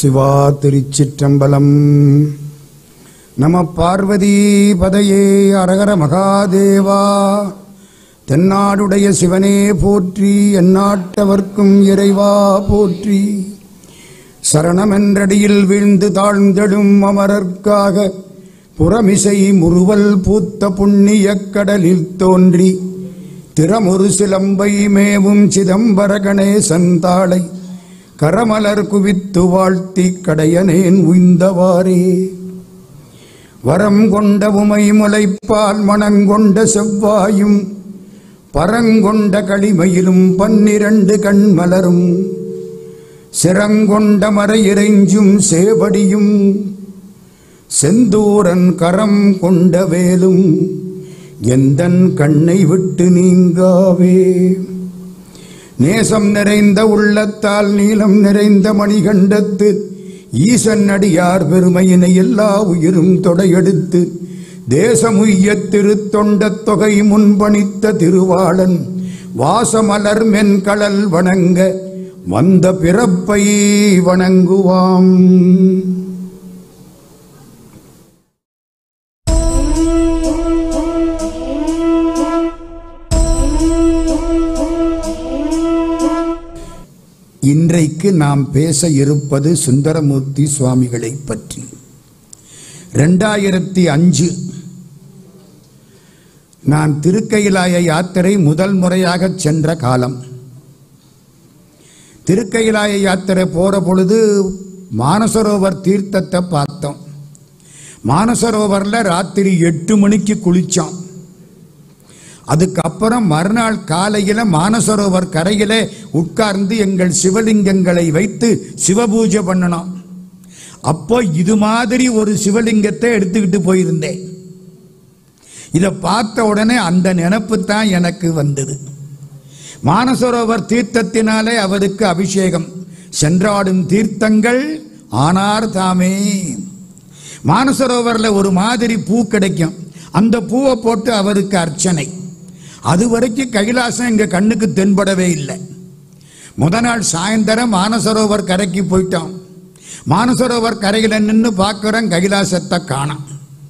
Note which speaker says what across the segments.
Speaker 1: சிவா திருச்சிற்றம்பலம் நம பார்வதி பதையே அரகர மகாதேவா தென்னாடுடைய சிவனே போற்றி எந்நாட்டவர்க்கும் இறைவா போற்றி சரணமென்றடியில் வீழ்ந்து தாழ்ந்தெழும் அமரர்க்காக புறமிசை முறுவல் பூத்த புண்ணியக் கடலில் தோன்றி திறமொரு சிலம்பை மேவும் சிதம்பர கணேசன் தாளை கரமலர் குவித்து வாழ்த்தி கடையனேன் உய்ந்தவாறே வரம் கொண்ட உமை முளைப்பால் மணங்கொண்ட செவ்வாயும் பரங்கொண்ட களிமையிலும் பன்னிரண்டு கண்மலரும் சிரங்கொண்ட மறையிறைஞ்சும் சேவடியும் செந்தூரன் கரம் கொண்ட வேலும் எந்தன் கண்ணை விட்டு நீங்காவே நேசம் நிறைந்த உள்ளத்தால் நீலம் நிறைந்த மணிகண்டத்து ஈசன் அடியார் பெருமையினை எல்லா உயிரும் தொடையெடுத்து தேசமுய்ய திருத்தொண்ட தொகை முன்பணித்த திருவாளன் வாசமலர் மென்கடல் வணங்க வந்த பிறப்பை வணங்குவாம் இன்றைக்கு நாம் பேச இருப்பது சுந்தரமூர்த்தி சுவாமிகளை பற்றி ரெண்டாயிரத்தி அஞ்சு நான் திருக்கையிலாய யாத்திரை முதல் முறையாக சென்ற காலம் திருக்கையிலாய யாத்திரை போற பொழுது மானசரோவர் தீர்த்தத்தை பார்த்தோம் மானசரோவரில் ராத்திரி எட்டு மணிக்கு குளித்தோம் அதுக்கப்புறம் மறுநாள் காலையில் மானசரோவர் கரையில் உட்கார்ந்து எங்கள் சிவலிங்கங்களை வைத்து சிவபூஜை பண்ணணும் அப்போ இது மாதிரி ஒரு சிவலிங்கத்தை எடுத்துக்கிட்டு போயிருந்தேன் இதை பார்த்த உடனே அந்த நினப்பு தான் எனக்கு வந்தது மானசரோவர் தீர்த்தத்தினாலே அவருக்கு அபிஷேகம் சென்றாடும் தீர்த்தங்கள் ஆனார் தாமே மானசரோவரில் ஒரு மாதிரி பூ கிடைக்கும் அந்த பூவை போட்டு அவருக்கு அர்ச்சனை அது வரைக்கும் கைலாசம் எங்க கண்ணுக்கு தென்படவே இல்லை முத நாள் சாயந்தரம் மானசரோவர் கரைக்கு போயிட்டோம் மானசரோவர் கரையில் நின்று பார்க்குறோம் கைலாசத்தை காணோம்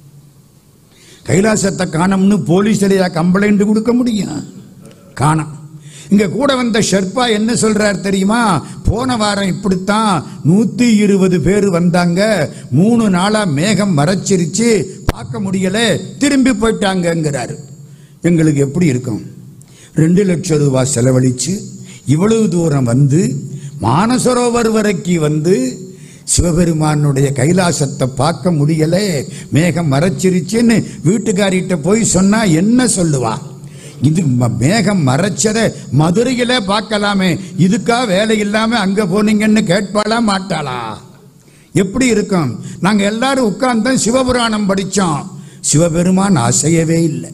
Speaker 1: கைலாசத்தை காணோம்னு போலீஸ்லையா கம்ப்ளைண்ட் கொடுக்க முடியும் காணோம் இங்க கூட வந்த ஷெர்பா என்ன சொல்றார் தெரியுமா போன வாரம் இப்படித்தான் நூத்தி இருபது பேர் வந்தாங்க மூணு நாளா மேகம் மறைச்சிருச்சு பார்க்க முடியல திரும்பி போயிட்டாங்கங்கிறாரு எங்களுக்கு எப்படி இருக்கும் ரெண்டு லட்சம் ரூபாய் செலவழிச்சு இவ்வளவு தூரம் வந்து மானசரோவர் வரைக்கும் வந்து சிவபெருமானுடைய கைலாசத்தை பார்க்க முடியல மேகம் மறைச்சிருச்சுன்னு வீட்டுக்காரிட்ட போய் சொன்னா என்ன சொல்லுவா இது ம- மேகம் மறைச்சத மதுரையில பார்க்கலாமே இதுக்கா வேலை இல்லாம அங்க போனீங்கன்னு கேட்பாளா மாட்டாளா எப்படி இருக்கும் நாங்க எல்லாரும் உட்கார்ந்து சிவபுராணம் படிச்சோம் சிவபெருமான் அசையவே இல்லை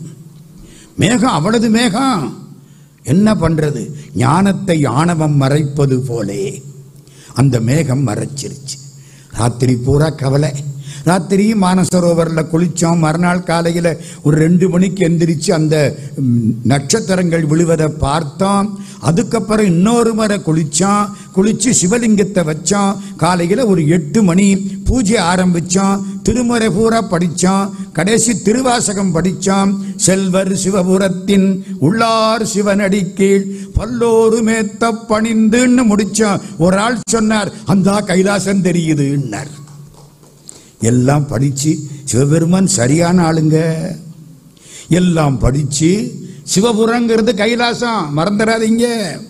Speaker 1: மேகம் அவ்வளவு மேகம் என்ன பண்றது ஞானத்தை ஆணவம் மறைப்பது போலே அந்த மேகம் மறைச்சிருச்சு ராத்திரி பூரா கவலை ராத்திரி மானசரோவரில் குளித்தோம் மறுநாள் காலையில் ஒரு ரெண்டு மணிக்கு எந்திரிச்சு அந்த ம், நட்சத்திரங்கள் விழுவதை பார்த்தோம் அதுக்கப்புறம் இன்னொரு முறை குளித்தோம் குளித்து சிவலிங்கத்தை வச்சோம் காலையில் ஒரு எட்டு மணி பூஜை ஆரம்பித்தோம் திருமுறை பூரா படித்தோம் கடைசி திருவாசகம் படித்தோம் செல்வர் சிவபுரத்தின் உள்ளார் சிவனடி கீழ் பல்லோரு மேத்த பணிந்துன்னு முடிச்சோம் ஒரு ஆள் சொன்னார் அந்த கைலாசம் தெரியுதுன்னார் எல்லாம் படிச்சு சிவபெருமான் சரியான ஆளுங்க எல்லாம் படிச்சு சிவபுரங்கிறது கைலாசம் மறந்துடாதீங்க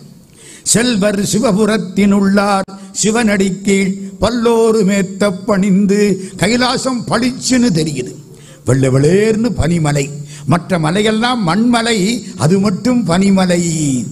Speaker 1: செல்வர் சிவபுரத்தின் உள்ளார் சிவனடி கீழ் பல்லோரு மேத்த பணிந்து கைலாசம் பளிச்சுன்னு தெரியுது வெள்ளை வெளேர்னு பனிமலை மற்ற மலையெல்லாம் மண்மலை அது மட்டும் பனிமலை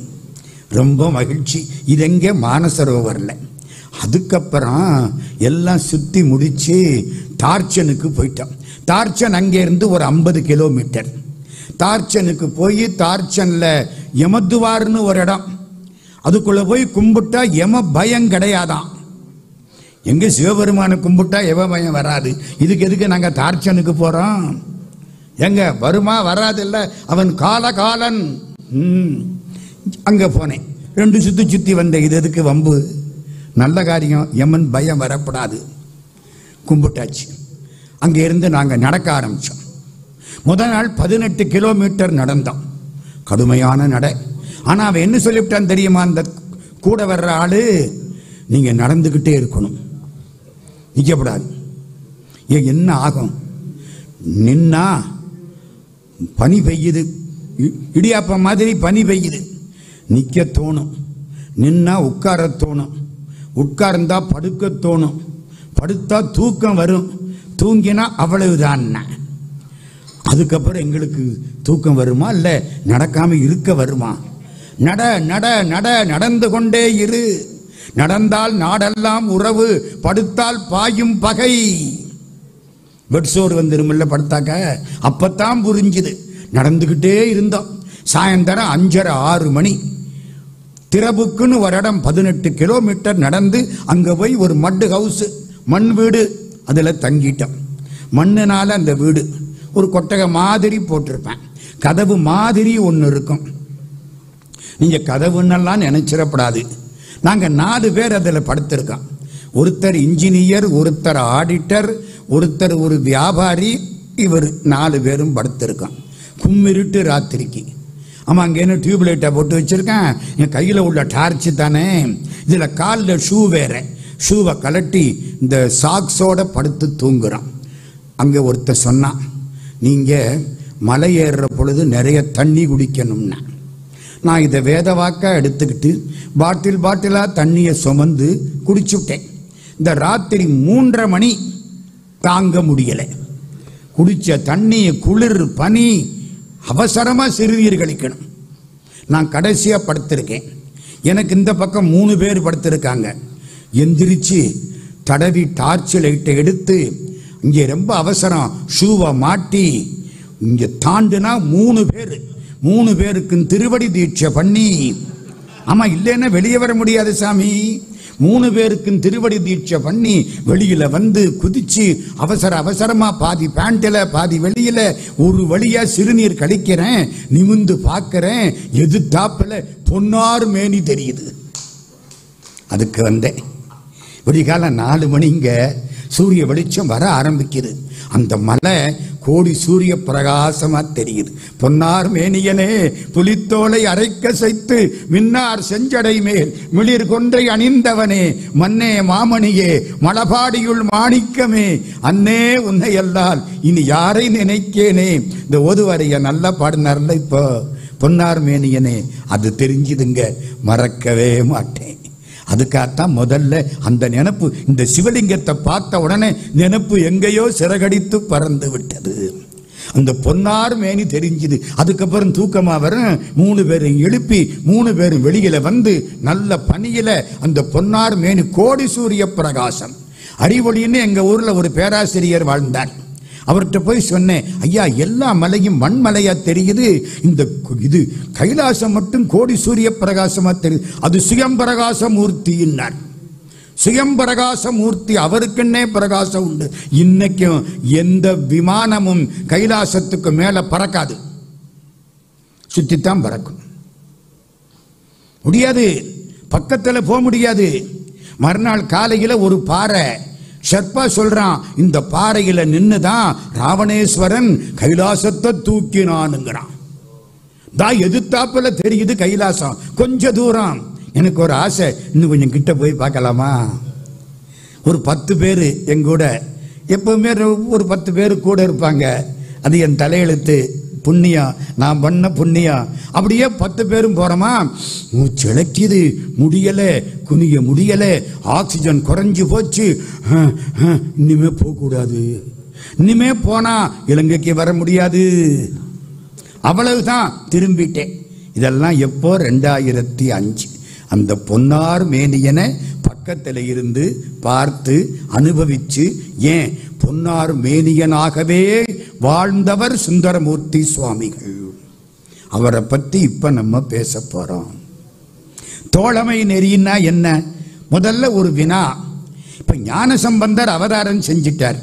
Speaker 1: ரொம்ப மகிழ்ச்சி இது எங்கே மானசரோவரில் அதுக்கப்புறம் எல்லாம் சுற்றி முடிச்சு டார்ச்சனுக்கு போயிட்டோம் டார்ச்சன் அங்கேருந்து ஒரு ஐம்பது கிலோமீட்டர் டார்ச்சனுக்கு போய் டார்ச்சனில் யமதுவார்னு ஒரு இடம் அதுக்குள்ளே போய் கும்பிட்டா யம பயம் கிடையாதான் எங்க சிவபெருமானை கும்பிட்டா எவ பயம் வராது இதுக்கு எதுக்கு நாங்கள் டார்ச்சனுக்கு போகிறோம் எங்க வருமா வராது இல்ல அவன் காலகாலன் ம். அங்க போனேன் ரெண்டு சுத்தி சுத்தி வந்தேன் இது எதுக்கு வம்பு நல்ல காரியம் யமன் பயம் வரப்படாது கும்பிட்டாச்சு அங்கே இருந்து நாங்கள் நடக்க ஆரம்பித்தோம் முதல் நாள் பதினெட்டு கிலோமீட்டர் நடந்தோம் கடுமையான நடை ஆனால் அவன் என்ன சொல்லிவிட்டான் தெரியுமா அந்த கூட வர்ற ஆளு நீங்கள் நடந்துக்கிட்டே இருக்கணும் நிற்கக்கூடாது ஏன் என்ன ஆகும் நின்னா பனி பெய்யுது இ- இடியாப்பம் மாதிரி பனி பெய்யுது நிற்க தோணும் நின்னா உட்கார தோணும் உட்கார்ந்தா படுக்க தோணும் படுத்தா தூக்கம் வரும் தூங்கினா அவ்வளவுதான் அதுக்கப்புறம் எங்களுக்கு தூக்கம் வருமா இல்லை நடக்காம இருக்க வருமா நட நட நட நடந்து கொண்டே இரு நடந்தால் நாடெல்லாம் உறவு படுத்தால் பாயும் பகை பெட்சோர் வந்துருமில்ல படுத்தாக்க அப்பத்தான் புரிஞ்சுது நடந்துக்கிட்டே இருந்தோம் சாயந்தரம் அஞ்சரை ஆறு மணி திரபுக்குன்னு ஒரு இடம் பதினெட்டு கிலோமீட்டர் நடந்து அங்கே போய் ஒரு மட்டு ஹவுஸ் மண் வீடு அதில் தங்கிட்டோம் மண்ணுனால அந்த வீடு ஒரு கொட்டகை மாதிரி போட்டிருப்பேன் கதவு மாதிரி ஒன்று இருக்கும் நீங்க கதவுன்னெல்லாம் நினைச்சிடப்படாது நாங்க நாலு பேர் அதில் படுத்திருக்கோம் ஒருத்தர் இன்ஜினியர் ஒருத்தர் ஆடிட்டர் ஒருத்தர் ஒரு வியாபாரி இவர் நாலு பேரும் படுத்திருக்கோம் கும்மிருட்டு ராத்திரிக்கு ஆமா அங்கே என்ன டியூப் லைட்டை போட்டு வச்சிருக்கேன் என் கையில் உள்ள டார்ச் தானே இதில் காலில் ஷூ வேற ஷூவை கலட்டி இந்த சாக்ஸோட படுத்து தூங்குறான் அங்கே ஒருத்தர் சொன்னான் நீங்கள் மலை ஏறுற பொழுது நிறைய தண்ணி குடிக்கணும்னா நான் இதை வேத வாக்கா எடுத்துக்கிட்டு பாட்டில் பாட்டிலாக தண்ணியை சுமந்து குடிச்சுட்டேன் இந்த ராத்திரி மூன்றரை மணி தாங்க முடியலை குடிச்ச தண்ணியை குளிர் பனி அவசரமாக சிறுநீர் கழிக்கணும் நான் கடைசியாக படுத்திருக்கேன் எனக்கு இந்த பக்கம் மூணு பேர் படுத்திருக்காங்க எந்திரிச்சு தடவி டார்ச் லைட்டை எடுத்து இங்கே ரொம்ப அவசரம் ஷூவை மாட்டி இங்கே தாண்டுனா மூணு பேர் மூணு பேருக்கும் திருவடி தீட்சை பண்ணி ஆமா இல்லைன்னா வெளியே வர முடியாது சாமி மூணு பேருக்கும் திருவடி தீட்சை பண்ணி வெளியில வந்து குதிச்சு அவசர அவசரமா பாதி பேண்ட்ல பாதி வெளியில ஒரு வழியா சிறுநீர் கழிக்கிறேன் நிமிந்து பார்க்கிறேன் எதிர்த்தாப்புல பொன்னார் மேனி தெரியுது அதுக்கு வந்தேன் விடிகாலம் நாலு மணிங்க சூரிய வெளிச்சம் வர ஆரம்பிக்குது அந்த மலை கோடி சூரிய பிரகாசமா தெரியுது பொன்னார் மேனியனே புலித்தோலை அரைக்க சைத்து மின்னார் செஞ்சடை மேல் மிளிர் கொன்றை அணிந்தவனே மன்னே மாமணியே மலபாடியுள் மாணிக்கமே அன்னே உன்னை அல்லால் இனி யாரை நினைக்கேனே இந்த ஓதுவாரிய நல்லா பாடினார்ல இப்போ பொன்னார் மேனியனே அது தெரிஞ்சுதுங்க மறக்கவே மாட்டேன் அதுக்காகத்தான் முதல்ல அந்த நினப்பு இந்த சிவலிங்கத்தை பார்த்த உடனே நினப்பு எங்கேயோ சிறகடித்து பறந்து விட்டது அந்த பொன்னார் மேனி தெரிஞ்சுது அதுக்கப்புறம் தூக்கமா வரும் மூணு பேரும் எழுப்பி மூணு பேரும் வெளியில வந்து நல்ல பனியில அந்த பொன்னார் மேனி கோடி சூரிய பிரகாசம் அறிவொளின்னு எங்க ஊர்ல ஒரு பேராசிரியர் வாழ்ந்தார் அவர்கிட்ட போய் சொன்னேன் ஐயா எல்லா மலையும் மண்மலையா தெரியுது இந்த கு- இது கைலாசம் மட்டும் கோடி சூரிய பிரகாசமா தெரியுது அது சுயம்பிரகாச மூர்த்தின்னார் சுயம்பிரகாச மூர்த்தி அவருக்குன்னே பிரகாசம் உண்டு இன்னைக்கும் எந்த விமானமும் கைலாசத்துக்கு மேல பறக்காது சுத்தித்தான் பறக்கும் முடியாது பக்கத்துல போக முடியாது மறுநாள் காலையில ஒரு பாறை ஷர்பா சொல்றான் இந்த பாறையில நின்னுதான் ராவணேஸ்வரன் கைலாசத்தை தூக்கினானுங்கிறான் தான் எதிர்த்தாப்புல தெரியுது கைலாசம் கொஞ்ச தூரம் எனக்கு ஒரு ஆசை இன்னும் கொஞ்சம் கிட்ட போய் பார்க்கலாமா ஒரு பத்து பேர் எங்கூட எப்பவுமே ஒரு- ஒரு பத்து பேர் கூட இருப்பாங்க அது என் தலையெழுத்து புண்ணியம் நான் பண்ண புண்ணியம் அப்படியே பத்து பேரும் போறோமா மூச்சிழக்கிது முடியல குனிய முடியல ஆக்சிஜன் குறைஞ்சு போச்சு ஹம், ஹம், இனிமே போகக்கூடாது இனிமே போனா இலங்கைக்கு வர முடியாது அவ்வளவுதான் திரும்பிட்டேன் இதெல்லாம் எப்போ ரெண்டாயிரத்தி அஞ்சு அந்த பொன்னார் மேனியனை பக்கத்தில் இருந்து பார்த்து அனுபவிச்சு ஏன் பொன்னார் மேனியனாகவே வாழ்ந்தவர் சுந்தரமூர்த்தி சுவாமிகள் அவரை பத்தி இப்ப நம்ம பேச போறோம் தோழமை நெறின்னா என்ன முதல்ல ஒரு வினா இப்ப ஞான சம்பந்தர் அவதாரம் செஞ்சிட்டார்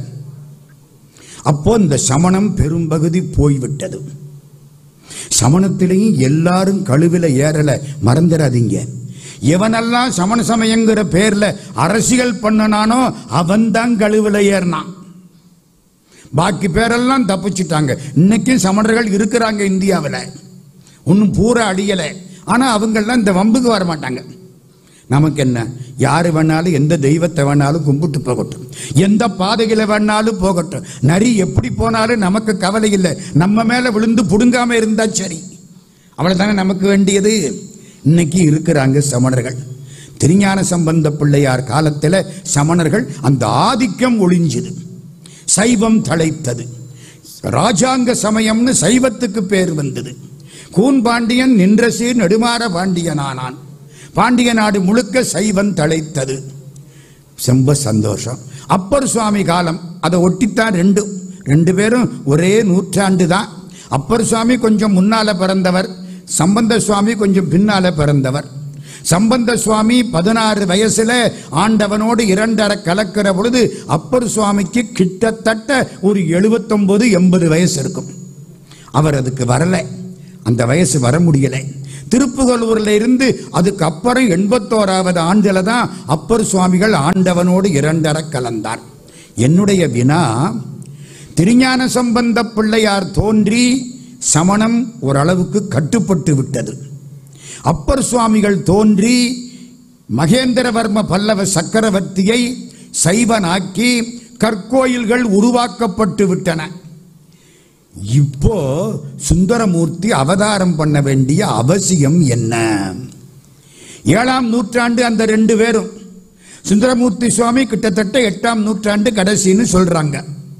Speaker 1: அப்போ இந்த சமணம் பெரும்பகுதி போய்விட்டது சமணத்திலையும் எல்லாரும் கழுவில ஏறல மறந்துடாதீங்க எவனெல்லாம் சமண சமயங்கிற பேர்ல அரசியல் பண்ணனானோ அவன் தான் கழுவுல ஏறினான் பாக்கி பேரெல்லாம் தப்பிச்சிட்டாங்க இன்னைக்கும் சமணர்கள் இருக்கிறாங்க இந்தியாவில் ஒன்றும் பூரா அடியலை ஆனா அவங்கெல்லாம் இந்த வம்புக்கு வர மாட்டாங்க நமக்கு என்ன யாரு வேணாலும் எந்த தெய்வத்தை வேணாலும் கும்பிட்டு போகட்டும் எந்த பாதையில வேணாலும் போகட்டும் நரி எப்படி போனாலும் நமக்கு கவலை இல்லை நம்ம மேல விழுந்து புடுங்காம இருந்தா சரி அவ்வளவுதானே நமக்கு வேண்டியது இன்னைக்கு இருக்கிறாங்க சமணர்கள் திருஞான சம்பந்த பிள்ளையார் காலத்துல சமணர்கள் அந்த ஆதிக்கம் ஒளிஞ்சுது சைவம் தழைத்தது ராஜாங்க சமயம்னு சைவத்துக்கு பேர் வந்தது கூன் பாண்டியன் நின்ற சீர் நெடுமாற பாண்டியனானான் பாண்டிய நாடு முழுக்க சைவம் தழைத்தது ரொம்ப சந்தோஷம் அப்பர் சுவாமி காலம் அதை ஒட்டித்தான் ரெண்டு ரெண்டு பேரும் ஒரே நூற்றாண்டு தான் அப்பர் சுவாமி கொஞ்சம் முன்னால பிறந்தவர் சம்பந்த சுவாமி கொஞ்சம் பின்னால பிறந்தவர் சம்பந்த சுவாமி பதினாறு வயசுல ஆண்டவனோடு இரண்டரை கலக்கிற பொழுது அப்பர் சுவாமிக்கு கிட்டத்தட்ட ஒரு எழுபத்தொன்பது எண்பது வயசு இருக்கும் அவர் அதுக்கு வரல அந்த வயசு வர முடியல திருப்புகலூர்ல இருந்து அதுக்கு அப்புறம் எண்பத்தோராவது ஆண்டுல தான் அப்பர் சுவாமிகள் ஆண்டவனோடு இரண்டரை கலந்தார் என்னுடைய வினா திருஞான சம்பந்த பிள்ளையார் தோன்றி சமணம் ஓரளவுக்கு கட்டுப்பட்டு விட்டது அப்பர் சுவாமிகள் தோன்றி மகேந்திரவர்ம பல்லவ சக்கரவர்த்தியை சைவனாக்கி கற்கோயில்கள் உருவாக்கப்பட்டு விட்டன இப்போ சுந்தரமூர்த்தி அவதாரம் பண்ண வேண்டிய அவசியம் என்ன ஏழாம் நூற்றாண்டு அந்த ரெண்டு பேரும் சுந்தரமூர்த்தி சுவாமி கிட்டத்தட்ட எட்டாம் நூற்றாண்டு கடைசின்னு சொல்றாங்க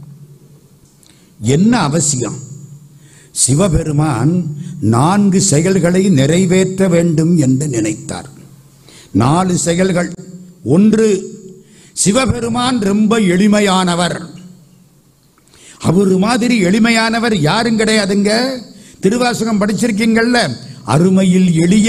Speaker 1: என்ன அவசியம் சிவபெருமான் நான்கு செயல்களை நிறைவேற்ற வேண்டும் என்று நினைத்தார் நாலு செயல்கள் ஒன்று சிவபெருமான் ரொம்ப எளிமையானவர் அவர் மாதிரி எளிமையானவர் யாரும் கிடையாதுங்க திருவாசகம் படிச்சிருக்கீங்கள்ல அருமையில் எளிய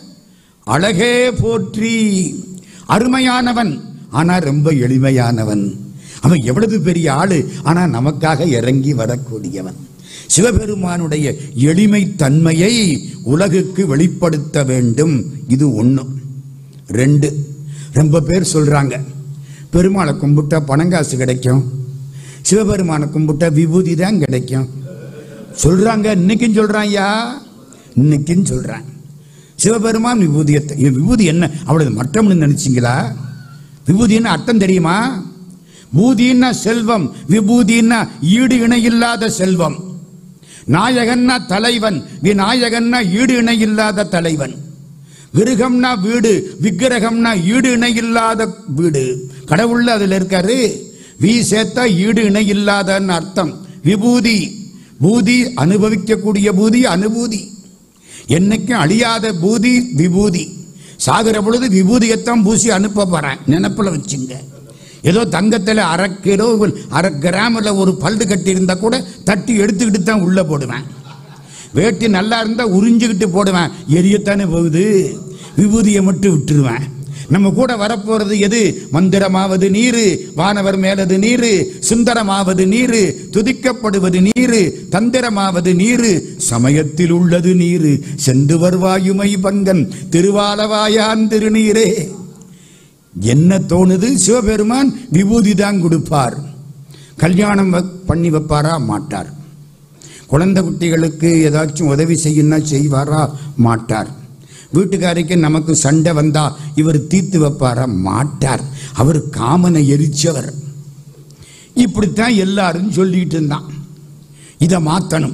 Speaker 1: அழகே போற்றி அருமையானவன் ஆனா ரொம்ப எளிமையானவன் அவன் எவ்வளவு பெரிய ஆளு ஆனா நமக்காக இறங்கி வரக்கூடியவன் சிவபெருமானுடைய எளிமை தன்மையை உலகுக்கு வெளிப்படுத்த வேண்டும் இது ஒண்ணு ரெண்டு ரொம்ப பேர் சொல்றாங்க பெருமாளை கும்பிட்டா பணங்காசு கிடைக்கும் சிவபெருமானை கும்பிட்டா விபூதி தான் கிடைக்கும் சொல்றாங்க இன்னைக்கும் சொல்றான் ஐயா இன்னைக்கும் சொல்றான் சிவபெருமான் விபூதியத்தை இது விபூதி என்ன அவ்வளவு மட்டம்னு நினைச்சீங்களா விபூதின்னு அர்த்தம் தெரியுமா பூதின்னா செல்வம் விபூதின்னா ஈடு இணையில்லாத செல்வம் நாயகன்னா தலைவன் விநாயகன்னா ஈடு இணையில்லாத தலைவன் விருகம்னா வீடு விக்கிரகம்னா ஈடு இணையில்லாத வீடு கடவுள்ல அதுல இருக்காரு வி சேர்த்தா ஈடு இணையில்லாதன்னு அர்த்தம் விபூதி பூதி அனுபவிக்கக்கூடிய பூதி அனுபூதி என்னைக்கும் அழியாத பூதி விபூதி சாகிற பொழுது விபூதியத்தான் பூசி அனுப்ப போறேன் நினப்புல வச்சுங்க ஏதோ தங்கத்தில் அரை கிலோ அரை கிராமில் ஒரு பல்லு கட்டி இருந்தா கூட தட்டி எடுத்துக்கிட்டு தான் உள்ள போடுவேன் வேட்டி நல்லா இருந்தா உறிஞ்சுக்கிட்டு போடுவேன் எரியத்தானே போகுது விபூதியை மட்டும் விட்டுருவேன் நம்ம கூட வரப்போறது எது மந்திரமாவது நீரு வானவர் மேலது நீரு சுந்தரமாவது நீரு துதிக்கப்படுவது நீரு தந்திரமாவது நீரு சமயத்தில் உள்ளது நீரு சென்று வருவாயுமை பங்கன் திருவாலவாயான் திருநீரே என்ன தோணுது சிவபெருமான் விபூதி தான் கொடுப்பார் கல்யாணம் வ- பண்ணி வைப்பாரா மாட்டார் குழந்தை குட்டிகளுக்கு ஏதாச்சும் உதவி செய்யணும்னா செய்வாரா மாட்டார் வீட்டுக்காரிக்கு நமக்கு சண்டை வந்தா இவர் தீர்த்து வைப்பாரா மாட்டார் அவர் காமனை எரிச்சவர் இப்படித்தான் எல்லாரும் சொல்லிட்டு இருந்தான் இதை மாத்தணும்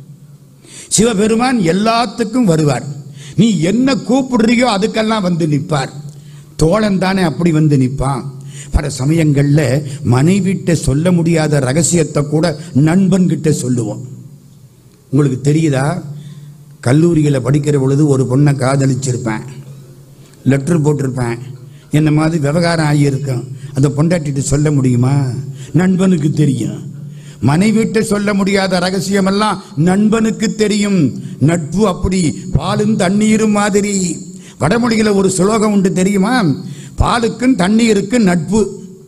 Speaker 1: சிவபெருமான் எல்லாத்துக்கும் வருவார் நீ என்ன கூப்பிடுறியோ அதுக்கெல்லாம் வந்து நிற்பார் தோழன் தானே அப்படி வந்து நிற்பான் பல சமயங்கள்ல மனைவிட்ட சொல்ல முடியாத ரகசியத்தை கூட நண்பன்கிட்ட சொல்லுவோம் உங்களுக்கு தெரியுதா கல்லூரியில் படிக்கிற பொழுது ஒரு பொண்ணை காதலிச்சிருப்பேன் லெட்டர் போட்டிருப்பேன் என்ன மாதிரி விவகாரம் ஆகியிருக்கும் அதை பொண்டாட்டிட்டு சொல்ல முடியுமா நண்பனுக்கு தெரியும் மனைவிட்ட சொல்ல முடியாத ரகசியமெல்லாம் நண்பனுக்கு தெரியும் நட்பு அப்படி பாலும் தண்ணீரும் மாதிரி வடமொழியில ஒரு சுலோகம் உண்டு தெரியுமா பாலுக்கும் தண்ணீருக்கும் நட்பு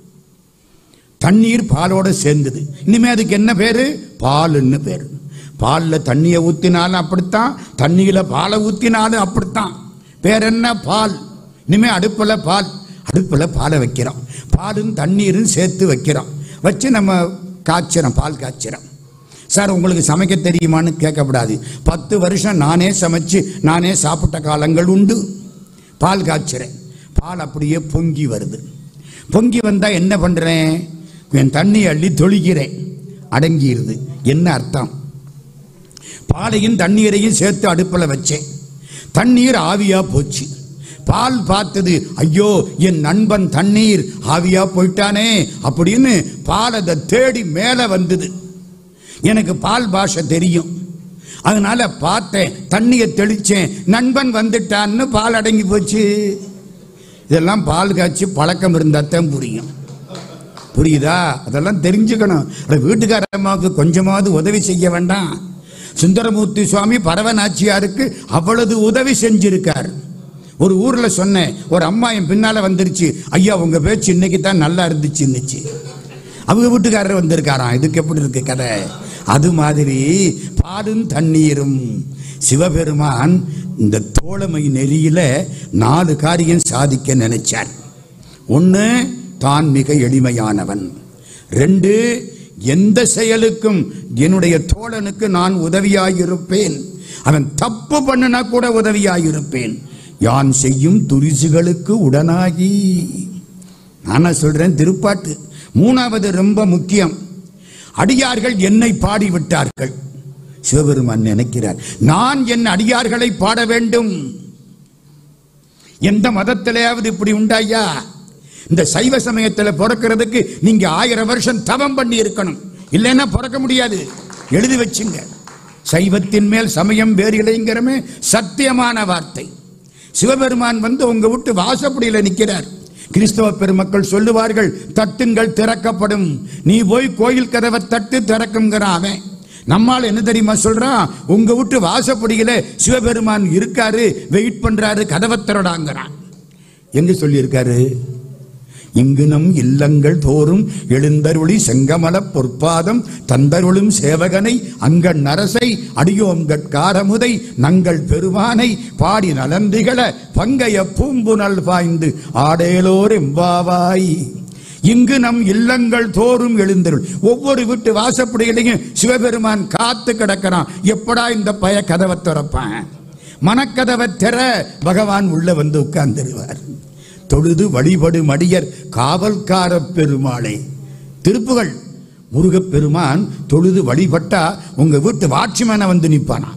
Speaker 1: தண்ணீர் பாலோட சேர்ந்தது இனிமே அதுக்கு என்ன பேரு பாலுன்னு பேரு பால்ல தண்ணியை ஊத்தினாலும் அப்படித்தான் தண்ணியில பாலை ஊத்தினாலும் அப்படித்தான் பேர் என்ன பால் இனிமே அடுப்புல பால் அடுப்புல பாலை வைக்கிறோம் பாலும் தண்ணீரும் சேர்த்து வைக்கிறோம் வச்சு நம்ம காய்ச்சிறோம் பால் காய்ச்சிறோம் சார் உங்களுக்கு சமைக்க தெரியுமான்னு கேட்கக்கூடாது பத்து வருஷம் நானே சமைச்சு நானே சாப்பிட்ட காலங்கள் உண்டு பால் காய்ச்சிறேன் பால் அப்படியே பொங்கி வருது பொங்கி வந்தா என்ன பண்றேன் என் தண்ணி அள்ளி தொளிக்கிறேன் அடங்கிருது என்ன அர்த்தம் பாலையும் தண்ணீரையும் சேர்த்து அடுப்பில் வச்சேன் தண்ணீர் ஆவியா போச்சு பால் பார்த்தது ஐயோ என் நண்பன் தண்ணீர் ஆவியா போயிட்டானே அப்படின்னு பால் அதை தேடி மேலே வந்தது எனக்கு பால் பாஷை தெரியும் அதனால பார்த்தேன் தண்ணியை தெளிச்சேன் நண்பன் வந்துட்டான்னு பால் அடங்கி போச்சு இதெல்லாம் பால் காய்ச்சி பழக்கம் இருந்தால் தான் புரியும் புரியுதா அதெல்லாம் தெரிஞ்சுக்கணும் அட வீட்டுக்கார அம்மாவுக்கு கொஞ்சமாவது உதவி செய்ய வேண்டாம் சுந்தரமூர்த்தி சுவாமி பரவநாச்சியாருக்கு அவ்வளவு உதவி செஞ்சிருக்கார் ஒரு ஊர்ல சொன்னேன் ஒரு அம்மா என் பின்னால வந்துருச்சு ஐயா உங்க பேச்சு இன்னைக்கு தான் நல்லா இருந்துச்சு இருந்துச்சு அவங்க வீட்டுக்காரர் வந்திருக்காராம் இதுக்கு எப்படி இருக்கு கதை அது மாதிரி பாலும் தண்ணீரும் சிவபெருமான் இந்த தோழமை நெறியில நாலு காரியம் சாதிக்க நினைச்சார் ஒன்று தான் மிக எளிமையானவன் ரெண்டு எந்த செயலுக்கும் என்னுடைய தோழனுக்கு நான் உதவியாயிருப்பேன் அவன் தப்பு பண்ணுனா கூட உதவியாயிருப்பேன் யான் செய்யும் துரிசுகளுக்கு உடனாகி நானா சொல்றேன் திருப்பாட்டு மூணாவது ரொம்ப முக்கியம் அடியார்கள் என்னை பாடிவிட்டார்கள் சிவபெருமான் நினைக்கிறார் நான் என் அடியார்களை பாட வேண்டும் எந்த மதத்திலேயாவது இப்படி உண்டாயா இந்த சைவ சமயத்துல பிறக்கிறதுக்கு நீங்க ஆயிரம் வருஷம் தவம் பண்ணி இருக்கணும் இல்லைன்னா பிறக்க முடியாது எழுதி வச்சுங்க சைவத்தின் மேல் சமயம் வேறு இலைங்கிறமே சத்தியமான வார்த்தை சிவபெருமான் வந்து உங்க விட்டு வாசப்படியில நிக்கிறார் கிறிஸ்தவ பெருமக்கள் சொல்லுவார்கள் தட்டுங்கள் திறக்கப்படும் நீ போய் கோயில் கதவை தட்டு திறக்குங்கிறான் அவன் நம்மால் என்ன தெரியுமா சொல்றான் உங்க விட்டு வாசப்படியில சிவபெருமான் இருக்காரு வெயிட் பண்றாரு கதவை திறடாங்கிறான் எங்க சொல்லியிருக்காரு இங்கு நம் இல்லங்கள் தோறும் எழுந்தருளி செங்கமல பொற்பாதம் தந்தருளும் சேவகனை அங்கண் நரசை அடியோம் கட்காரமுதை நங்கள் பெருமானை பாடி நலந்திகள பங்கைய பூம்புனல் பாய்ந்து ஆடேலோர் எம்பாவாய் இங்கு நம் இல்லங்கள் தோறும் எழுந்தருள் ஒவ்வொரு வீட்டு வாசப்படியிலையும் சிவபெருமான் காத்து கிடக்கிறான் எப்படா இந்த பய கதவை திறப்பான் மனக்கதவை திற பகவான் உள்ள வந்து உட்கார்ந்துருவார் தொழுது வழிபடு மடியர் காவல்கார பெருமாளே திருப்புகள் முருகப் பெருமான் தொழுது வழிபட்டா உங்க வீட்டு வாட்சிமேன வந்து நிப்பானா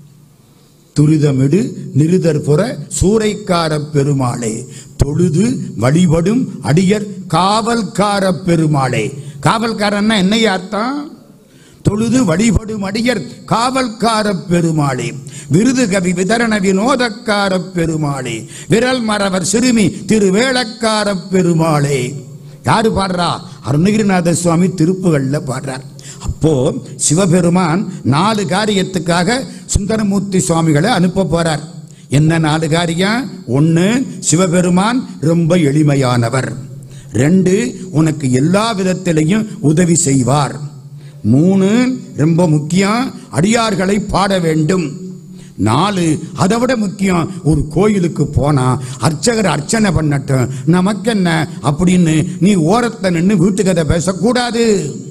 Speaker 1: துரிதமிடு நிருதற்புற சூறைக்கார பெருமாளே தொழுது வழிபடும் அடியர் காவல்கார பெருமாளே காவல்காரன்னா என்னைய அர்த்தம் தொழுது வழிபடும் அடியர் காவல்கார பெருமாளே விருது கவி விதரண வினோதக்கார பெருமாளே விரல் மறவர் சிறுமி திருவேளக்கார பெருமாளே யாரு பாடுறா அருணகிரிநாத சுவாமி திருப்புகள்ல பாடுறார் அப்போ சிவபெருமான் நாலு காரியத்துக்காக சுந்தரமூர்த்தி சுவாமிகளை அனுப்ப போறார் என்ன நாலு காரியம் ஒன்னு சிவபெருமான் ரொம்ப எளிமையானவர் ரெண்டு உனக்கு எல்லா விதத்திலையும் உதவி செய்வார் மூணு ரொம்ப முக்கியம் அடியார்களை பாட வேண்டும் நாலு அதை விட முக்கியம் ஒரு கோயிலுக்கு போனா அர்ச்சகர் அர்ச்சனை பண்ணட்டும் நமக்கு என்ன அப்படின்னு நீ ஓரத்தை நின்று வீட்டு கதை பேசக்கூடாது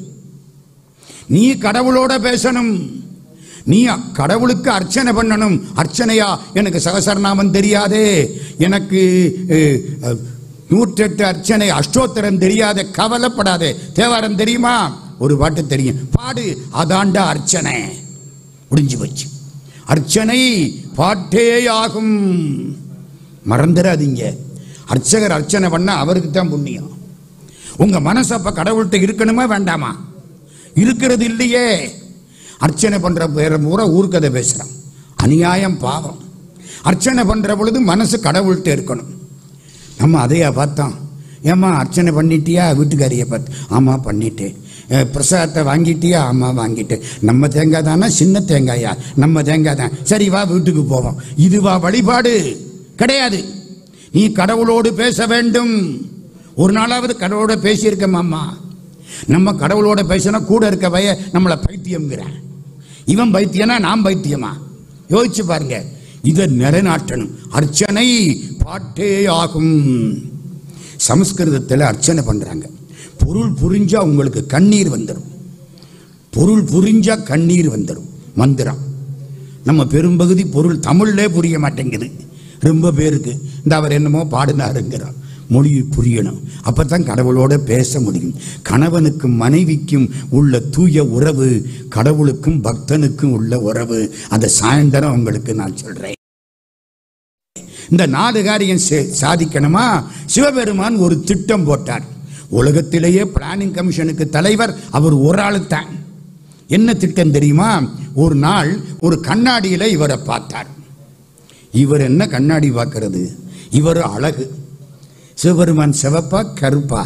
Speaker 1: நீ கடவுளோட பேசணும் நீ கடவுளுக்கு அர்ச்சனை பண்ணணும் அர்ச்சனையா எனக்கு சகசரநாமம் தெரியாதே எனக்கு அஹ், அஹ், நூற்றெட்டு அர்ச்சனை அஷ்டோத்தரம் தெரியாத கவலைப்படாதே தேவாரம் தெரியுமா ஒரு பாட்டு தெரியும் பாடு அதாண்டா அர்ச்சனை முடிஞ்சு போச்சு அர்ச்சனை பாட்டேயாகும் மறந்துடாதீங்க அர்ச்சகர் அர்ச்சனை பண்ண அவருக்கு தான் புண்ணியம் உங்க மனசு அப்ப கடவுள்கிட்ட இருக்கணுமா வேண்டாமா இருக்கிறது இல்லையே அர்ச்சனை பண்ற பேர பூரா ஊர்க்கதை பேசுறான் அநியாயம் பாவம் அர்ச்சனை பண்ற பொழுது மனசு கடவுள்கிட்ட இருக்கணும் நம்ம அதையா பார்த்தோம் ஏம்மா அர்ச்சனை பண்ணிட்டியா வீட்டுக்காரியை பார்த்து ஆமாம் பண்ணிட்டேன் அஹ், பிரசாதத்தை வாங்கிட்டியா ஆமாம் வாங்கிட்டேன் நம்ம தேங்காய் தானா சின்ன தேங்காயா நம்ம தேங்காய் தான் சரி வா வீட்டுக்கு போவோம் இதுவா வழிபாடு கிடையாது நீ கடவுளோடு பேச வேண்டும் ஒரு நாளாவது கடவுளோட பேசியிருக்க மாமா நம்ம கடவுளோட பேசினா கூட இருக்க பய நம்மளை பைத்தியம்ங்கிறான் இவன் பைத்தியனா நான் பைத்தியமா யோசிச்சு பாருங்க இதை நிலைநாட்டணும் அர்ச்சனை பாட்டே ஆகும் சமஸ்கிருதத்தில் அர்ச்சனை பண்றாங்க பொருள் புரிஞ்சா உங்களுக்கு கண்ணீர் வந்துடும் பொருள் புரிஞ்சா கண்ணீர் வந்துடும் மந்திரம் நம்ம பெரும்பகுதி பொருள் தமிழ்லே புரிய மாட்டேங்குது ரொம்ப பேருக்கு இந்த அவர் என்னமோ பாடினாருங்கிறார் மொழி புரியணும் அப்பதான் கடவுளோட பேச முடியும் கணவனுக்கும் மனைவிக்கும் உள்ள தூய உறவு கடவுளுக்கும் பக்தனுக்கும் உள்ள உறவு அந்த சாயந்தரம் உங்களுக்கு நான் சொல்றேன் இந்த நாலு காரியம் சே- சாதிக்கணுமா சிவபெருமான் ஒரு திட்டம் போட்டார் உலகத்திலேயே பிளானிங் கமிஷனுக்கு தலைவர் அவர் ஒரு ஆளு தான் என்ன திட்டம் தெரியுமா ஒரு நாள் ஒரு கண்ணாடியில இவரை பார்த்தார் இவர் என்ன கண்ணாடி பார்க்கிறது இவர் அழகு சிவபெருமான் சிவப்பா கருப்பா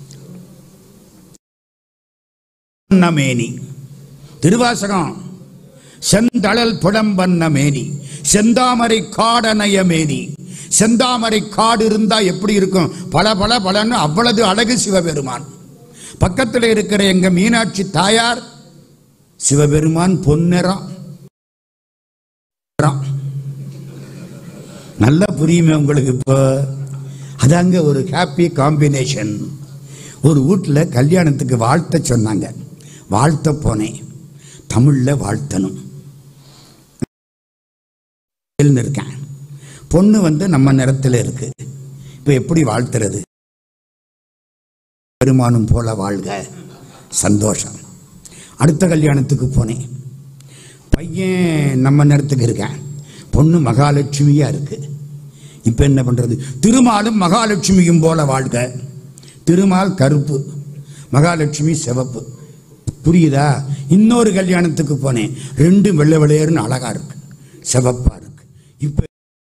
Speaker 1: மேனி திருவாசகம் செந்தழல் புடம்பன்ன மேனி செந்தாமரை காடனைய மேனி செந்தாமரை காடு இருந்தா எப்படி இருக்கும் பல பல பலன்னு அவ்வளவு அழகு சிவபெருமான் பக்கத்தில் இருக்கிற எங்க மீனாட்சி தாயார் சிவபெருமான் பொன்னிறம் நிறம். நல்லா புரியுமே உங்களுக்கு இப்போ அதாங்க ஒரு ஹாப்பி காம்பினேஷன் ஒரு வீட்டில் கல்யாணத்துக்கு வாழ்த்த சொன்னாங்க வாழ்த்த போனேன் தமிழில் வாழ்த்தணும் இருக்கேன் பொண்ணு வந்து நம்ம நிறத்தில் இருக்கு இப்போ எப்படி வாழ்த்துறது பெருமானும் போல வாழ்க சந்தோஷம் அடுத்த கல்யாணத்துக்கு போனேன் பையன் நம்ம நிறத்துக்கு இருக்கேன் பொண்ணு மகாலட்சுமியா இருக்கு இப்போ என்ன பண்றது திருமாலும் மகாலட்சுமியும் போல வாழ்க திருமால் கருப்பு மகாலட்சுமி சிவப்பு புரியுதா இன்னொரு கல்யாணத்துக்கு போனேன் ரெண்டு வெள்ளை வெள்ளையர்னு அழகா இருக்கு சிவப்பா இருக்கு இப்ப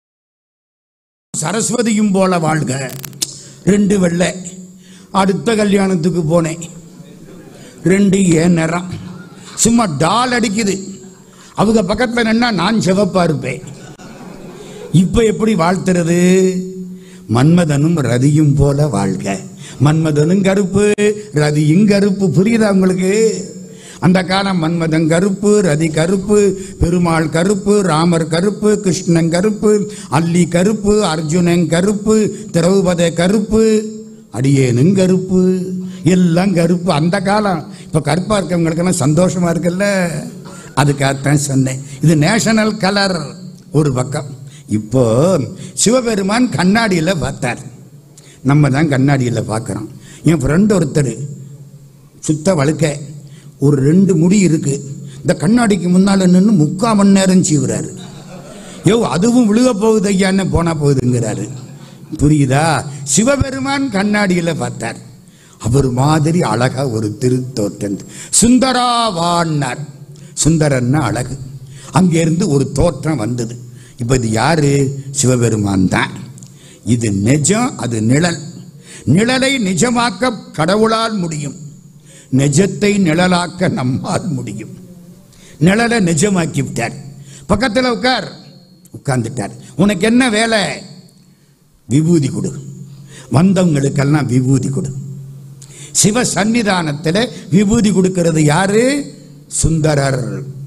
Speaker 1: சரஸ்வதியும் போல வாழ்க ரெண்டு வெள்ளை அடுத்த கல்யாணத்துக்கு போனேன் ரெண்டு ஏன் நிறம் சும்மா டால் அடிக்குது அவங்க பக்கத்துல நின்னா நான் சிவப்பா இருப்பேன் இப்ப எப்படி வாழ்த்துறது மன்மதனும் ரதியும் போல வாழ்க மன்மதனும் கருப்பு ரதியும் கருப்பு புரியுதா உங்களுக்கு அந்த காலம் மன்மதன் கருப்பு ரதி கருப்பு பெருமாள் கருப்பு ராமர் கருப்பு கிருஷ்ணன் கருப்பு அல்லி கருப்பு அர்ஜுனன் கருப்பு திரௌபத கருப்பு அடியேனும் கருப்பு எல்லாம் கருப்பு அந்த காலம் இப்ப கருப்பா இருக்கவங்களுக்கெல்லாம் சந்தோஷமா இருக்குல்ல அதுக்காகத்தான் சொன்னேன் இது நேஷனல் கலர் ஒரு பக்கம் இப்போ சிவபெருமான் கண்ணாடியில பார்த்தார் நம்ம தான் கண்ணாடியில பார்க்கிறோம் என் ஃப்ரெண்ட் ஒருத்தர் சுத்த வழுக்க ஒரு ரெண்டு முடி இருக்கு இந்த கண்ணாடிக்கு முன்னால நின்று முக்கால் மணி நேரம் சீவுறாரு யோ அதுவும் விழுக போகுது ஐயான்னு போனா போகுதுங்கிறாரு புரியுதா சிவபெருமான் கண்ணாடியில பார்த்தார் அவர் மாதிரி அழகா ஒரு திருத்தோற்றம் சுந்தராவான்னார் சுந்தரன்னா அழகு அங்கிருந்து ஒரு தோற்றம் வந்தது இப்ப இது யாரு சிவபெருமான் தான் இது நிஜம் அது நிழல் நிழலை நிஜமாக்க கடவுளால் முடியும் நிஜத்தை நிழலாக்க நம்மால் முடியும் நிழலை நிஜமாக்கி விட்டார் பக்கத்தில் உட்கார் உட்கார்ந்துட்டார் உனக்கு என்ன வேலை விபூதி கொடு வந்தவங்களுக்கெல்லாம் விபூதி கொடு சிவ சன்னிதானத்தில் விபூதி கொடுக்கிறது யாரு சுந்தரர்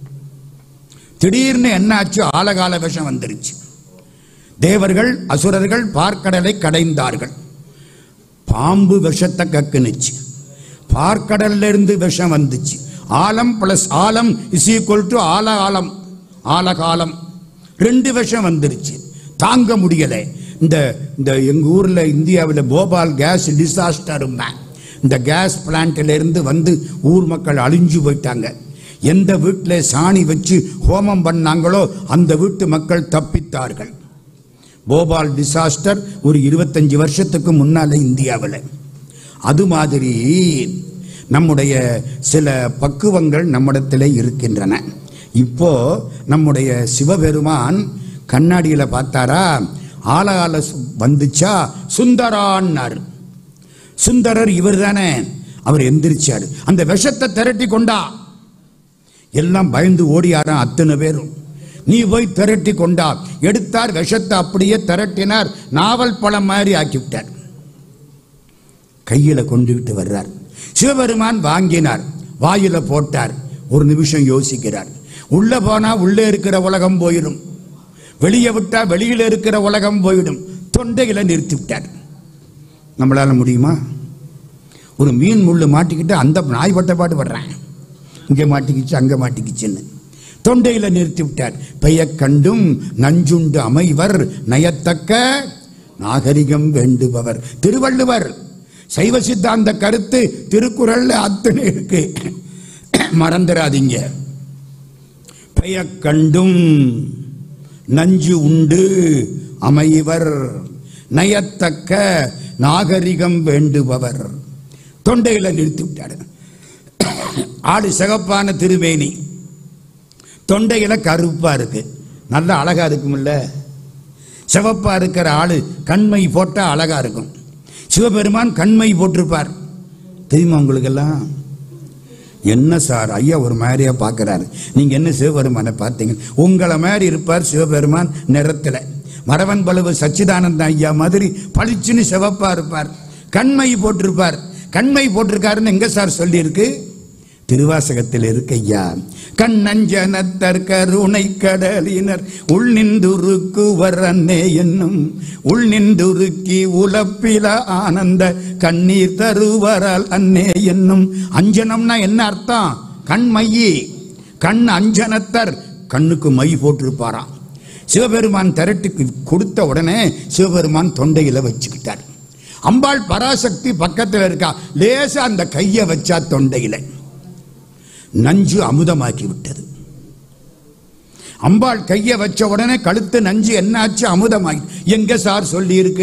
Speaker 1: திடீர்னு என்னாச்சு ஆலகால விஷம் வந்துருச்சு தேவர்கள் அசுரர்கள் பார்க்கடலை கடைந்தார்கள் பாம்பு விஷத்தை கக்குனுச்சு பார்க்கடல்ல இருந்து விஷம் வந்துச்சு ஆலம் பிளஸ் ஆலம் இஸ் ஈக்குவல் டு ஆல ஆலம் ஆலகாலம் ரெண்டு விஷம் வந்துருச்சு தாங்க முடியல இந்த இந்த எங்க ஊர்ல இந்தியாவில் போபால் கேஸ் டிசாஸ்டர் இந்த கேஸ் பிளான்ட்ல இருந்து வந்து ஊர் மக்கள் அழிஞ்சு போயிட்டாங்க எந்த வீட்டில் சாணி வச்சு ஹோமம் பண்ணாங்களோ அந்த வீட்டு மக்கள் தப்பித்தார்கள் போபால் டிசாஸ்டர் ஒரு இருபத்தஞ்சு வருஷத்துக்கு முன்னால இந்தியாவில் அது மாதிரி நம்முடைய சில பக்குவங்கள் நம்மிடத்தில் இருக்கின்றன இப்போ நம்முடைய சிவபெருமான் கண்ணாடியில பார்த்தாரா ஆலகால சு- வந்துச்சா சுந்தரான்னார் சுந்தரர் இவர் தானே அவர் எந்திரிச்சாரு அந்த விஷத்தை திரட்டி கொண்டா எல்லாம் பயந்து ஓடியாராம் அத்தனை பேரும் நீ போய் திரட்டி கொண்டா எடுத்தார் விஷத்தை அப்படியே திரட்டினார் நாவல் பழம் மாதிரி ஆக்கிவிட்டார் கையில கொண்டுகிட்டு வர்றார் சிவபெருமான் வாங்கினார் வாயில போட்டார் ஒரு நிமிஷம் யோசிக்கிறார் உள்ள போனா உள்ளே இருக்கிற உலகம் போயிடும் வெளியே விட்டா வெளியில இருக்கிற உலகம் போயிடும் தொண்டையில நிறுத்தி விட்டார் நம்மளால முடியுமா ஒரு மீன் முள்ளு மாட்டிக்கிட்டு அந்த நாய் பட்ட பாடு படுறேன் இங்க மாட்டிக்கிச்சு அங்க மாட்டிக்கிச்சுன்னு தொண்டையில நிறுத்தி விட்டார் பெய கண்டும் நஞ்சுண்டு அமைவர் நயத்தக்க நாகரிகம் வேண்டுபவர் திருவள்ளுவர் சைவ சித்தாந்த கருத்து திருக்குறள்ல அத்தனை இருக்கு மறந்துடாதீங்க பெய கண்டும் நஞ்சு உண்டு அமைவர் நயத்தக்க நாகரிகம் வேண்டுபவர் தொண்டையில நிறுத்தி விட்டாரு ஆடு சிகப்பான திருவேணி தொண்டையில கருப்பா இருக்கு நல்ல அழகா இருக்கும்ல சிவப்பா இருக்கிற ஆளு கண்மை போட்டா அழகா இருக்கும் சிவபெருமான் கண்மை போட்டிருப்பார் தெரியுமா உங்களுக்கெல்லாம் என்ன சார் ஐயா ஒரு மாதிரியா பார்க்கறாரு நீங்க என்ன சிவபெருமானை பார்த்தீங்க உங்களை மாதிரி இருப்பார் சிவபெருமான் நிறத்துல மரவன் பலவு சச்சிதானந்த ஐயா மாதிரி பளிச்சுன்னு சிவப்பா இருப்பார் கண்மை போட்டிருப்பார் கண்மை போட்டிருக்காருன்னு எங்க சார் சொல்லியிருக்கு திருவாசகத்தில் இருக்கு ஐயா கண்ணஞ்சனத்தர் கருணை கடலினர் உள் நின்றுருக்குவர் அன்னே என்னும் உள் நின்றுருக்கி உலப்பில ஆனந்த கண்ணீர் தருவரால் அன்னே என்னும் அஞ்சனம்னா என்ன அர்த்தம் கண்மையி கண் அஞ்சனத்தர் கண்ணுக்கு மை போட்டிருப்பாராம் சிவபெருமான் திரட்டுக்கு கொடுத்த உடனே சிவபெருமான் தொண்டையில வச்சுக்கிட்டார் அம்பாள் பராசக்தி பக்கத்துல இருக்கா லேசா அந்த கையை வச்சா தொண்டையில நஞ்சு அமுதமாக்கி விட்டது அம்பாள் கையை வச்ச உடனே கழுத்து நஞ்சு என்னாச்சு அமுதமாகி எங்க சார் சொல்லி இருக்கு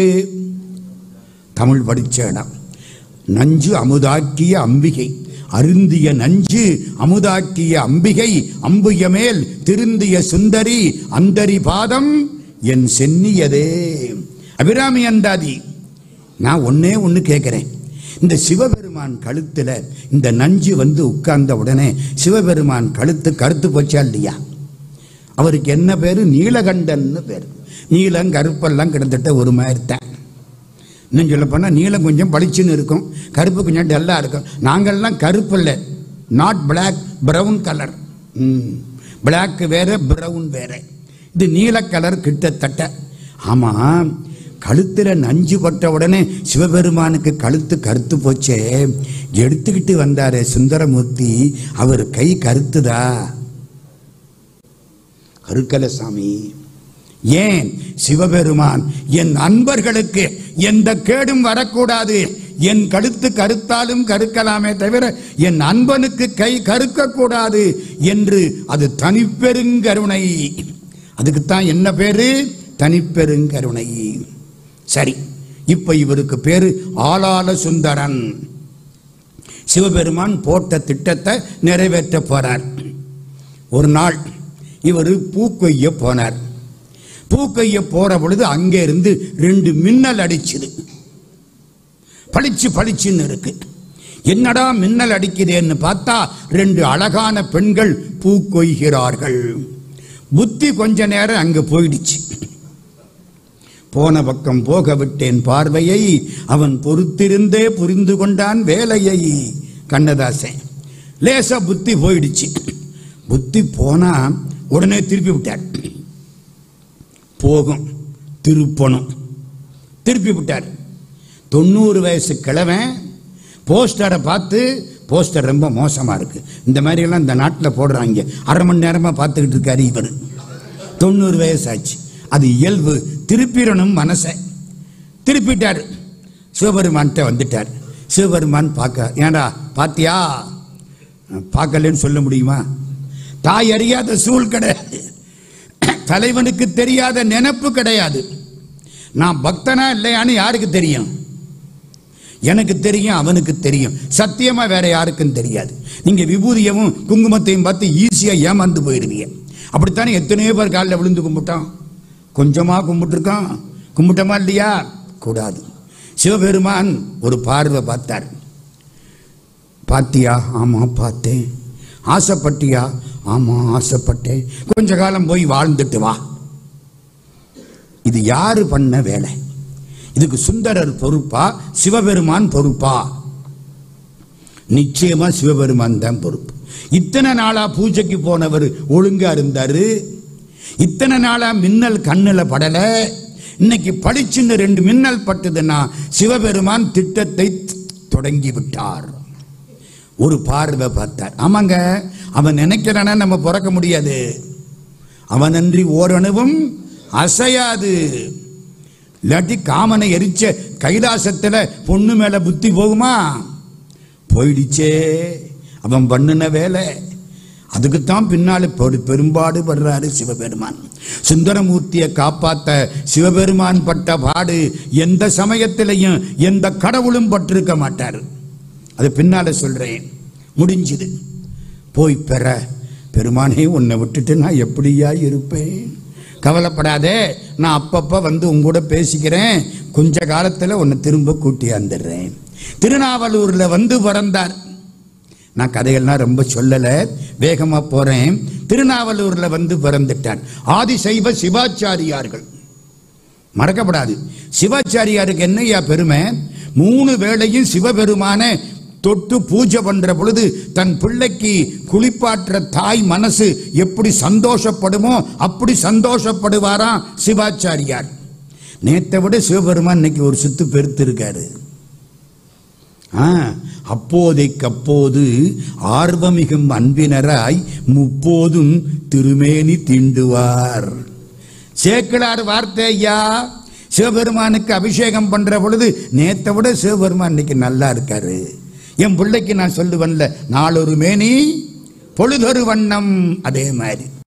Speaker 1: தமிழ் படிச்ச இடம் நஞ்சு அமுதாக்கிய அம்பிகை அருந்திய நஞ்சு அமுதாக்கிய அம்பிகை அம்புய மேல் திருந்திய சுந்தரி அந்தரி பாதம் என் சென்னியதே அபிராமி அந்தாதி நான் ஒன்னே ஒன்னு கேட்கிறேன் இந்த சிவபெருமான் கழுத்துல இந்த நஞ்சு வந்து உட்கார்ந்த உடனே சிவபெருமான் கழுத்து கருத்து போச்சா இல்லையா அவருக்கு என்ன பேரு நீலகண்டன்னு பேரு நீலம் கருப்பெல்லாம் கிட்டத்தட்ட ஒரு மாதிரி தான் இன்னும் சொல்ல போனால் நீலம் கொஞ்சம் பளிச்சுன்னு இருக்கும் கருப்பு கொஞ்சம் டல்லாக இருக்கும் நாங்கள்லாம் கருப்பு இல்லை not black brown colour black வேற பிரவுன் வேற இது நீல கலர் கிட்டத்தட்ட ஆமாம் கழுத்துல நஞ்சு பட்ட உடனே சிவபெருமானுக்கு கழுத்து கருத்து போச்சே எடுத்துக்கிட்டு வந்தாரே சுந்தரமூர்த்தி அவர் கை கருத்துதா கருக்கல சாமி ஏன் சிவபெருமான் என் அன்பர்களுக்கு எந்த கேடும் வரக்கூடாது என் கழுத்து கருத்தாலும் கருக்கலாமே தவிர என் அன்பனுக்கு கை கருக்க கூடாது என்று அது தனிப்பெருங்கருணை அதுக்குத்தான் என்ன பேரு தனிப்பெருங்கருணை சரி இப்ப இவருக்கு பேரு ஆளாள சுந்தரன் சிவபெருமான் போட்ட திட்டத்தை நிறைவேற்ற போறார் ஒரு நாள் இவர் பூக்கொய்ய போனார் பூக்கொய்ய போற பொழுது அங்கே இருந்து ரெண்டு மின்னல் அடிச்சுது பளிச்சு பளிச்சுன்னு இருக்கு என்னடா மின்னல் அடிக்குதேன்னு பார்த்தா ரெண்டு அழகான பெண்கள் பூ கொய்கிறார்கள் புத்தி கொஞ்ச நேரம் அங்க போயிடுச்சு போன பக்கம் போக விட்டேன் பார்வையை அவன் பொறுத்திருந்தே புரிந்து கொண்டான் வேலையை கண்ணதாசன் லேசா புத்தி போயிடுச்சு புத்தி போனா உடனே திருப்பி விட்டார் போகும் திருப்பணும் திருப்பி விட்டார் தொண்ணூறு வயசு கிழவன் போஸ்டரை பார்த்து போஸ்டர் ரொம்ப மோசமா இருக்கு இந்த மாதிரி எல்லாம் இந்த நாட்டில் போடுறாங்க அரை மணி நேரமா பார்த்துக்கிட்டு இருக்காரு இவர் தொண்ணூறு வயசு ஆச்சு அது இயல்பு திருப்பிடணும் மனசை திருப்பிட்டார் சிவபெருமான்கிட்ட வந்துட்டார் சிவபெருமான் பார்க்க ஏண்டா பாத்தியா பார்க்கலன்னு சொல்ல முடியுமா தாய் அறியாத சூழ் கிடையாது தலைவனுக்கு தெரியாத நினைப்பு கிடையாது நான் பக்தனா இல்லையான்னு யாருக்கு தெரியும் எனக்கு தெரியும் அவனுக்கு தெரியும் சத்தியமா வேற யாருக்கும் தெரியாது நீங்க விபூதியவும் குங்குமத்தையும் பார்த்து ஈஸியா ஏமாந்து போயிடுவீங்க அப்படித்தானே எத்தனையோ பேர் காலில் விழுந்து கும்பிட்டான் கொஞ்சமா கும்பிட்டுருக்கான் கும்பிட்டோமா இல்லையா கூடாது சிவபெருமான் ஒரு பார்வை பார்த்தார் பாத்தியா ஆமா பார்த்தேன் ஆசைப்பட்டியா ஆமா ஆசைப்பட்டேன் கொஞ்ச காலம் போய் வாழ்ந்துட்டு வா இது யாரு பண்ண வேலை இதுக்கு சுந்தரர் பொறுப்பா சிவபெருமான் பொறுப்பா நிச்சயமா சிவபெருமான் தான் பொறுப்பு இத்தனை நாளா பூஜைக்கு போனவர் ஒழுங்கா இருந்தாரு இத்தனை நாளா மின்னல் கண்ணுல படல இன்னைக்கு பளிச்சுன்னு ரெண்டு மின்னல் பட்டதுன்னா சிவபெருமான் திட்டத்தை தொடங்கி விட்டார் ஒரு பார்வை பார்த்தார் ஆமாங்க அவன் நினைக்கிறானா நம்ம பிறக்க முடியாது அவனன்றி ஓரணுவும் அசையாது இல்லாட்டி காமனை எரிச்ச கைலாசத்துல பொண்ணு மேல புத்தி போகுமா போயிடுச்சே அவன் பண்ணுன வேலை அதுக்குத்தான் பின்னால பெரு- பெரும்பாடு படுறாரு சிவபெருமான் சுந்தரமூர்த்தியை காப்பாத்த சிவபெருமான் பட்ட பாடு எந்த சமயத்திலையும் எந்த கடவுளும் பட்டிருக்க மாட்டார் அது பின்னால சொல்றேன் முடிஞ்சுது போய் பெற பெருமானே உன்னை விட்டுட்டு நான் எப்படியா இருப்பேன் கவலைப்படாதே நான் அப்பப்ப வந்து உங்க கூட பேசிக்கிறேன் கொஞ்ச காலத்துல உன்னை திரும்ப கூட்டி வந்துடுறேன் திருநாவலூர்ல வந்து பிறந்தார் நான் கதையெல்லாம் ரொம்ப சொல்லல வேகமா போறேன் திருநாவலூர்ல வந்து பிறந்துட்டார் ஆதிசைவ சிவாச்சாரியார்கள் மறக்கப்படாது சிவாச்சாரியாருக்கு என்னையா பெருமை மூணு வேளையும் சிவபெருமான தொட்டு பூஜை பண்ற பொழுது தன் பிள்ளைக்கு குளிப்பாற்ற தாய் மனசு எப்படி சந்தோஷப்படுமோ அப்படி சந்தோஷப்படுவாராம் சிவாச்சாரியார் நேத்தை விட சிவபெருமான் இன்னைக்கு ஒரு சுத்து பெருத்து இருக்காரு ஆ, அப்போதைக்கப்போது ஆர்வமிகும் அன்பினராய் முப்போதும் திருமேனி தீண்டுவார் சேக்கிழார் வார்த்தை ஐயா சிவபெருமானுக்கு அபிஷேகம் பண்ற பொழுது நேத்தை விட சிவபெருமான் இன்னைக்கு நல்லா இருக்காரு என் பிள்ளைக்கு நான் சொல்லுவேன்ல நாளொரு மேனி பொழுதொரு வண்ணம் அதே மாதிரி